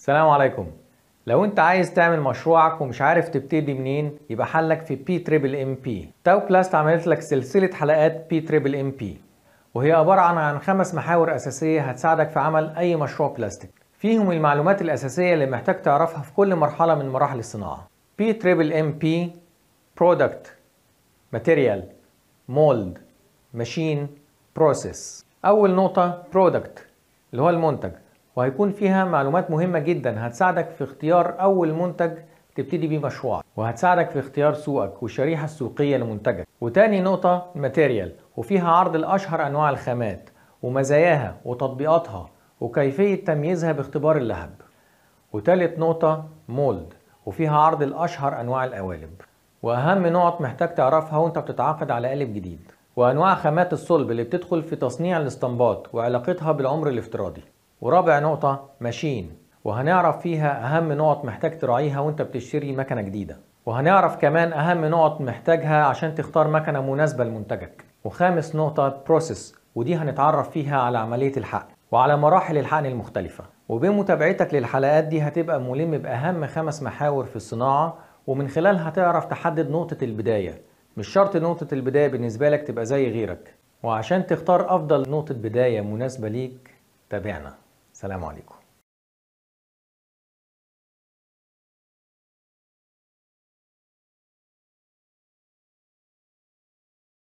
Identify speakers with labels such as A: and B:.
A: السلام عليكم لو انت عايز تعمل مشروعك ومش عارف تبتدي منين يبقى حلك في بي تريبل ام بي تاو بلاست عملت لك سلسلة حلقات بي تريبل ام بي وهي عبارة عن عن خمس محاور أساسية هتساعدك في عمل أي مشروع بلاستيك فيهم المعلومات الأساسية اللي محتاج تعرفها في كل مرحلة من مراحل الصناعة بي تريبل ام بي برودكت ماتيريال مولد ماشين بروسيس أول نقطة برودكت اللي هو المنتج وهيكون فيها معلومات مهمة جدا هتساعدك في اختيار أول منتج تبتدي بيه مشروعك وهتساعدك في اختيار سوقك والشريحة السوقية لمنتجك وتاني نقطة الماتيريال وفيها عرض الأشهر أنواع الخامات ومزاياها وتطبيقاتها وكيفية تمييزها باختبار اللهب وتالت نقطة مولد وفيها عرض الأشهر أنواع القوالب وأهم نقط محتاج تعرفها وأنت بتتعاقد على قالب جديد وأنواع خامات الصلب اللي بتدخل في تصنيع الاستنباط وعلاقتها بالعمر الافتراضي ورابع نقطة ماشين وهنعرف فيها أهم نقط محتاج تراعيها وانت بتشتري مكنة جديدة وهنعرف كمان أهم نقط محتاجها عشان تختار مكنة مناسبة لمنتجك وخامس نقطة بروسيس ودي هنتعرف فيها على عملية الحقن وعلى مراحل الحقن المختلفة وبمتابعتك للحلقات دي هتبقى ملم بأهم خمس محاور في الصناعة ومن خلالها تعرف تحدد نقطة البداية مش شرط نقطة البداية بالنسبة لك تبقى زي غيرك وعشان تختار أفضل نقطة بداية مناسبة ليك تابعنا سلام عليكم